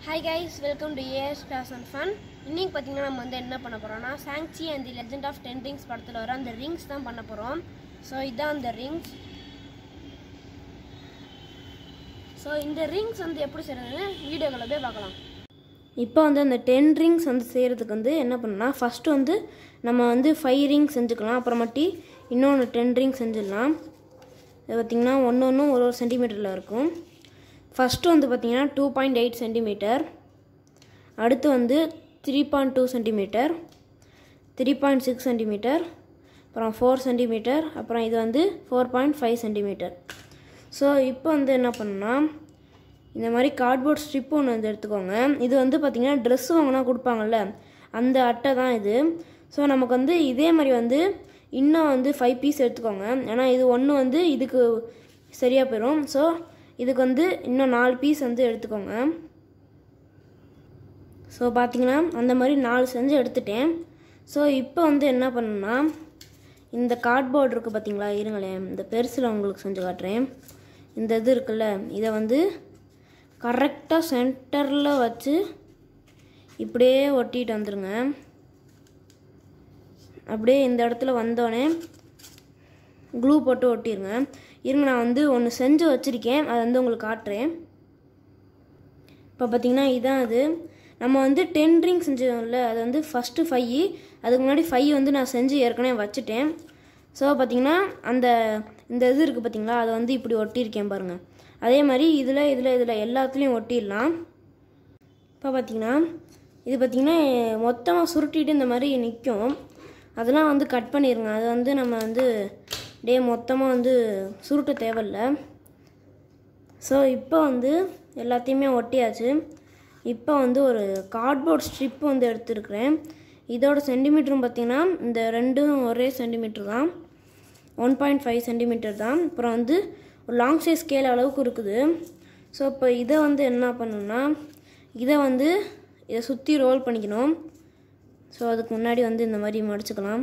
hi guys welcome to AS class and fun இன்னைக்கு பார்த்தீங்கன்னா நம்ம வந்து என்ன பண்ண போகிறோம்னா Shang Chi and the legend of ten rings படத்தில் வர அந்த ரிங்ஸ் தான் பண்ண போகிறோம் ஸோ இதுதான் அந்த ரிங்ஸ் ஸோ இந்த ரிங்ஸ் வந்து எப்படி செய்யறதுன்னு வீடியோக்களை போய் பார்க்கலாம் இப்போ வந்து அந்த டென் ரிங்ஸ் வந்து செய்கிறதுக்கு வந்து என்ன பண்ணணும்னா ஃபஸ்ட்டு வந்து நம்ம வந்து ஃபைவ் ரிங்ஸ் செஞ்சுக்கலாம் அப்புறமாட்டி இன்னொன்று டென் ரிங் செஞ்சிடலாம் இது பார்த்திங்கன்னா ஒன்று ஒன்றும் ஒரு ஒரு சென்டிமீட்டரில் இருக்கும் ஃபஸ்ட்டு வந்து பார்த்திங்கன்னா டூ பாயிண்ட் எயிட் சென்டிமீட்டர் அடுத்து வந்து three point two centimetre three point six centimetre அப்புறம் ஃபோர் சென்டிமீட்டர் அப்புறம் இது வந்து four point five centimetre so இப்போ வந்து என்ன பண்ணணும்னா இந்த மாதிரி கார்ட்போர்ட் ஸ்ட்ரிப் ஒன்று வந்து எடுத்துக்கோங்க இது வந்து பார்த்திங்கன்னா ட்ரெஸ் வாங்கினா கொடுப்பாங்கல்ல அந்த அட்டை தான் இது ஸோ நமக்கு வந்து இதே மாதிரி வந்து இன்னும் வந்து ஃபைவ் பீஸ் எடுத்துக்கோங்க ஏன்னா இது ஒன்று வந்து இதுக்கு சரியாக போயிடும் ஸோ இதுக்கு வந்து இன்னும் நாலு பீஸ் வந்து எடுத்துக்கோங்க ஸோ பார்த்தீங்கன்னா அந்த மாதிரி நாலு செஞ்சு எடுத்துட்டேன் ஸோ இப்போ வந்து என்ன பண்ணணும்னா இந்த கார்ட்போர்டு இருக்குது பார்த்தீங்களா இருங்களேன் இந்த பெருசில் உங்களுக்கு செஞ்சு காட்டுறேன் இந்த இது இருக்குல்ல இதை வந்து கரெக்டாக சென்டரில் வச்சு இப்படியே ஒட்டிட்டு வந்துடுங்க அப்படியே இந்த இடத்துல வந்தோடனே க்ளூ போட்டு ஒட்டிடுங்க இருங்க நான் வந்து ஒன்று செஞ்சு வச்சுருக்கேன் அதை வந்து உங்களுக்கு காட்டுறேன் இப்போ பார்த்தீங்கன்னா இதான் அது நம்ம வந்து டென் ரிங் செஞ்சோம்ல அது வந்து ஃபஸ்ட்டு ஃபைவ் அதுக்கு முன்னாடி ஃபைவ் வந்து நான் செஞ்சு ஏற்கனவே வச்சுட்டேன் ஸோ பார்த்தீங்கன்னா அந்த இந்த இது இருக்குது பார்த்தீங்களா அதை வந்து இப்படி ஒட்டியிருக்கேன் பாருங்கள் அதே மாதிரி இதில் இதில் இதில் எல்லாத்துலேயும் ஒட்டிடலாம் இப்போ பார்த்தீங்கன்னா இது பார்த்தீங்கன்னா மொத்தமாக சுருட்டிட்டு இந்த மாதிரி நிற்கும் அதெல்லாம் வந்து கட் பண்ணிடுங்க அது வந்து நம்ம வந்து டே மொத்தமாக வந்து சுருட்ட தேவையில்ல ஸோ இப்போ வந்து எல்லாத்தையுமே ஒட்டியாச்சு இப்போ வந்து ஒரு கார்ட்போர்ட் ஸ்ட்ரிப் வந்து எடுத்துருக்கிறேன் இதோட சென்டிமீட்டரும் பார்த்தீங்கன்னா இந்த ரெண்டும் ஒரே சென்டிமீட்டர் தான் ஒன் பாயிண்ட் ஃபைவ் சென்டிமீட்டர் தான் அப்புறம் வந்து ஒரு லாங் சைஸ் ஸ்கேல் அளவுக்கு இருக்குது ஸோ இப்போ இதை வந்து என்ன பண்ணணும்னா இதை வந்து இதை சுற்றி ரோல் பண்ணிக்கணும் ஸோ அதுக்கு முன்னாடி வந்து இந்த மாதிரி மடிச்சுக்கலாம்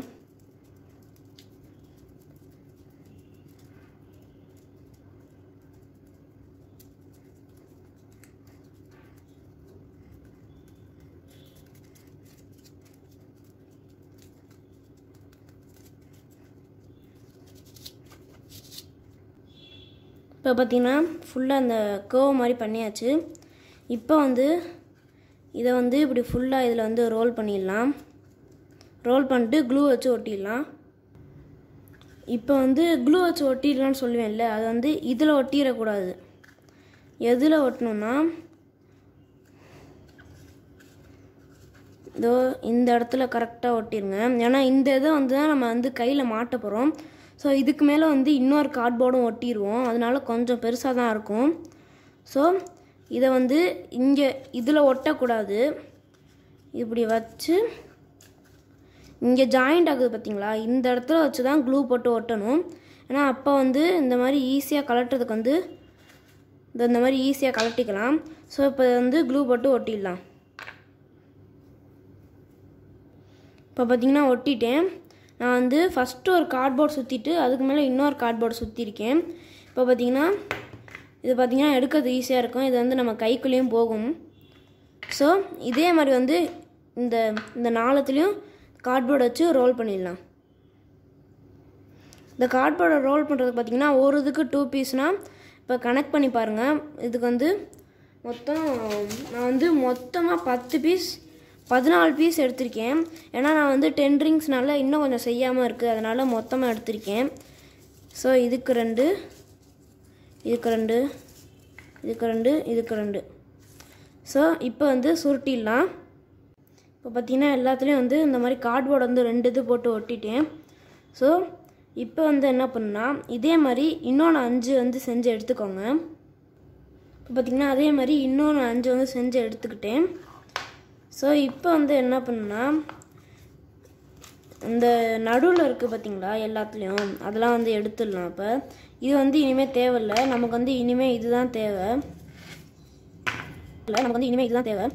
இப்போ பார்த்தீங்கன்னா ஃபுல்லாக அந்த கேர்வ் மாதிரி பண்ணியாச்சு இப்போ வந்து இதை வந்து இப்படி ஃபுல்லாக இதில் வந்து ரோல் பண்ணிடலாம் ரோல் பண்ணிட்டு க்ளூ வச்சு ஒட்டிடலாம் இப்போ வந்து க்ளூ வச்சு ஒட்டிடலாம்னு சொல்லுவேன்ல அது வந்து இதில் ஒட்டிடக்கூடாது எதில் ஒட்டணும்னா இதோ இந்த இடத்துல கரெக்டாக ஒட்டிருங்க ஏன்னா இந்த இதை வந்து தான் நம்ம வந்து கையில் மாட்ட போகிறோம் ஸோ இதுக்கு மேலே வந்து இன்னொரு கார்ட்போர்டும் ஒட்டிடுவோம் அதனால கொஞ்சம் பெருசாக தான் இருக்கும் ஸோ இதை வந்து இங்கே இதில் ஒட்டக்கூடாது இப்படி வச்சு இங்கே ஜாயிண்ட் ஆகுது பார்த்தீங்களா இந்த இடத்துல வச்சு தான் க்ளூ போட்டு ஒட்டணும் ஏன்னா அப்போ வந்து இந்த மாதிரி ஈஸியாக கலட்டுறதுக்கு வந்து இந்த இந்த மாதிரி ஈஸியாக கலட்டிக்கலாம் ஸோ இப்போ வந்து க்ளூ போட்டு ஒட்டிடலாம் இப்போ பார்த்தீங்கன்னா ஒட்டிட்டேன் நான் வந்து ஃபஸ்ட்டு ஒரு கார்ட்போர்ட் சுற்றிட்டு அதுக்கு மேலே இன்னொரு கார்ட்போர்ட் சுற்றிருக்கேன் இப்போ பார்த்தீங்கன்னா இது பார்த்திங்கன்னா எடுக்கிறது ஈஸியாக இருக்கும் இது வந்து நம்ம கைக்குள்ளேயும் போகும் ஸோ இதே மாதிரி வந்து இந்த இந்த நாளத்துலேயும் கார்ட்போர்டை வச்சு ரோல் பண்ணிடலாம் இந்த கார்ட்போர்டை ரோல் பண்ணுறதுக்கு பார்த்திங்கன்னா ஒரு இதுக்கு டூ பீஸ்னால் இப்போ கனெக்ட் பண்ணி பாருங்கள் இதுக்கு வந்து மொத்தம் நான் வந்து மொத்தமாக பத்து பீஸ் பதினாலு பீஸ் எடுத்திருக்கேன் ஏன்னா நான் வந்து டென் ரிங்ஸ்னால இன்னும் கொஞ்சம் செய்யாமல் இருக்குது அதனால் மொத்தமாக எடுத்திருக்கேன் ஸோ இதுக்கு ரெண்டு இதுக்கு ரெண்டு இதுக்கு ரெண்டு இதுக்கு ரெண்டு ஸோ இப்போ வந்து சுருட்டிடலாம் இப்போ பார்த்தீங்கன்னா எல்லாத்துலேயும் வந்து இந்த மாதிரி கார்ட்போர்டு வந்து ரெண்டு இது போட்டு ஒட்டிட்டேன் ஸோ இப்போ வந்து என்ன பண்ணுன்னா இதே மாதிரி இன்னொன்று அஞ்சு வந்து செஞ்சு எடுத்துக்கோங்க இப்போ பார்த்திங்கன்னா அதே மாதிரி இன்னொன்று அஞ்சு வந்து செஞ்சு எடுத்துக்கிட்டேன் ஸோ இப்போ வந்து என்ன பண்ணுன்னா இந்த நடுவில் இருக்குது பார்த்தீங்களா எல்லாத்துலேயும் அதெல்லாம் வந்து எடுத்துடலாம் இப்போ இது வந்து இனிமேல் தேவையில்லை நமக்கு வந்து இனிமேல் இதுதான் தேவை இல்லை நமக்கு வந்து இனிமேல் இதுதான் தேவை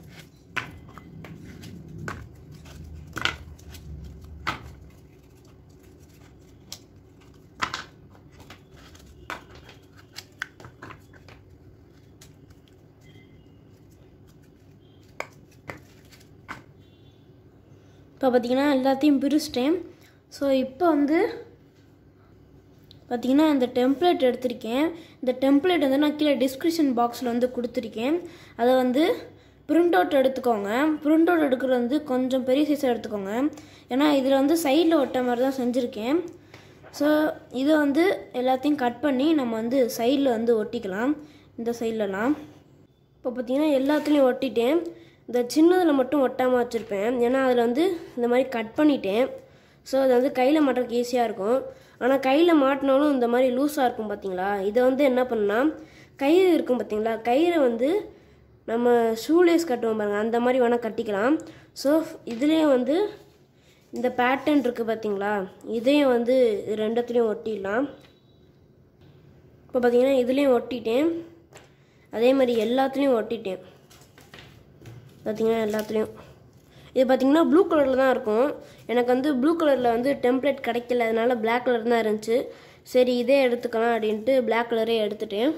இப்போ பார்த்தீங்கன்னா எல்லாத்தையும் பிரிச்சிட்டேன் ஸோ இப்போ வந்து பார்த்தீங்கன்னா இந்த டெம்ப்ளேட் எடுத்திருக்கேன் இந்த டெம்ப்ளேட் வந்து நான் கீழே டிஸ்கிரிப்ஷன் பாக்ஸில் வந்து கொடுத்துருக்கேன் அதை வந்து பிரிண்ட் அவுட் எடுத்துக்கோங்க பிரிண்ட் அவுட் எடுக்கிறது வந்து கொஞ்சம் பெரிய சைஸாக எடுத்துக்கோங்க ஏன்னா இதில் வந்து சைடில் ஒட்ட மாதிரி தான் செஞ்சுருக்கேன் ஸோ இதை வந்து எல்லாத்தையும் கட் பண்ணி நம்ம வந்து சைடில் வந்து ஒட்டிக்கலாம் இந்த சைட்லலாம் இப்போ பார்த்தீங்கன்னா எல்லாத்துலேயும் ஒட்டிட்டேன் இந்த சின்னதில் மட்டும் ஒட்டாமல் வச்சுருப்பேன் ஏன்னா அதில் வந்து இந்த மாதிரி கட் பண்ணிட்டேன் ஸோ அது வந்து கையில் மாட்டுறதுக்கு ஈஸியாக இருக்கும் ஆனால் கையில் மாட்டினாலும் இந்த மாதிரி லூஸாக இருக்கும் பார்த்தீங்களா இதை வந்து என்ன பண்ணா கயிறு இருக்கும் பார்த்தீங்களா கயிறை வந்து நம்ம ஷூலேஸ் கட்டுவோம் பாருங்க அந்த மாதிரி வேணால் கட்டிக்கலாம் ஸோ இதுலேயும் வந்து இந்த பேட்டர்ன் இருக்குது பார்த்தீங்களா இதையும் வந்து இது ரெண்டுத்துலேயும் ஒட்டிடலாம் இப்போ பார்த்தீங்கன்னா இதுலேயும் ஒட்டிட்டேன் அதே மாதிரி எல்லாத்துலேயும் ஒட்டிட்டேன் பார்த்தீங்கன்னா எல்லாத்துலேயும் இது பார்த்தீங்கன்னா ப்ளூ கலரில் தான் இருக்கும் எனக்கு வந்து ப்ளூ கலரில் வந்து டெம்ப்ளேட் கிடைக்கல அதனால பிளாக் கலர் தான் இருந்துச்சு சரி இதே எடுத்துக்கலாம் அப்படின்ட்டு பிளாக் கலரே எடுத்துட்டேன்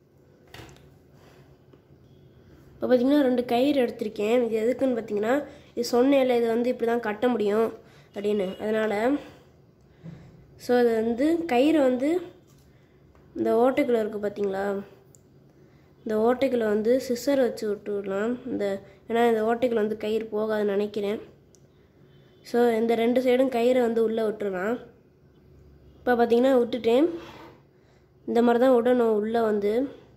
இப்போ பார்த்தீங்கன்னா ரெண்டு கயிறு எடுத்திருக்கேன் இது எதுக்குன்னு பார்த்தீங்கன்னா இது சொன்னேன்ல இது வந்து இப்படி தான் கட்ட முடியும் அப்படின்னு அதனால் ஸோ இது வந்து கயிறு வந்து இந்த ஓட்டைக்குள்ளே இருக்குது பார்த்தீங்களா இந்த ஓட்டைக்குள்ளே வந்து சிசர் வச்சு விட்டுடலாம் இந்த ஏன்னா இந்த ஓட்டைக்குள்ள வந்து கயிறு போகாதுன்னு நினைக்கிறேன் ஸோ இந்த ரெண்டு சைடும் கயிறை வந்து உள்ளே விட்டுறலாம் இப்போ பார்த்தீங்கன்னா விட்டுட்டேன் இந்த மாதிரி தான் விடணும் உள்ளே வந்து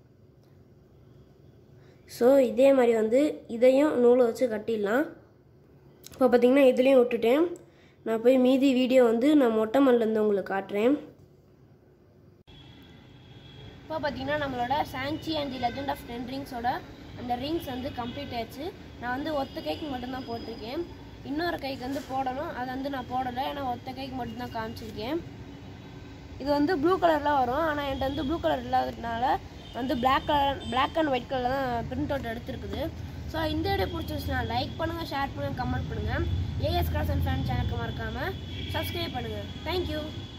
ஸோ இதே மாதிரி வந்து இதையும் நூலை வச்சு கட்டிடலாம் இப்போ பார்த்தீங்கன்னா இதுலேயும் விட்டுட்டேன் நான் போய் மீதி வீடியோ வந்து நான் மொட்டை மல்லேருந்து உங்களுக்கு காட்டுறேன் இப்போ பார்த்தீங்கன்னா நம்மளோட Shang Chi and the legend of ten ரிங்ஸோட அந்த ரிங்ஸ் வந்து கம்ப்ளீட் ஆயிடுச்சு நான் வந்து ஒத்த கைக்கு மட்டும்தான் போட்டிருக்கேன் இன்னொரு கைக்கு வந்து போடணும் அதை வந்து நான் போடலை ஏன்னா ஒத்த கைக்கு மட்டும்தான் காமிச்சிருக்கேன் இது வந்து ப்ளூ கலரில் வரும் ஆனால் என்கிட்ட வந்து ப்ளூ கலர் இல்லாததுனால வந்து black colour black and white கலரில் தான் பிரிண்ட் அவுட் எடுத்துருக்குது ஸோ இந்த வீடியோ பிடிச்சிருச்சுன்னா லைக் பண்ணுங்கள் ஷேர் பண்ணுங்கள் கமெண்ட் பண்ணுங்கள் ஏஎஸ் கிளாஸ் அண்ட் ஃபேன் சேனலுக்கு மறக்காமல் சப்ஸ்கிரைப் பண்ணுங்கள் தேங்க்யூ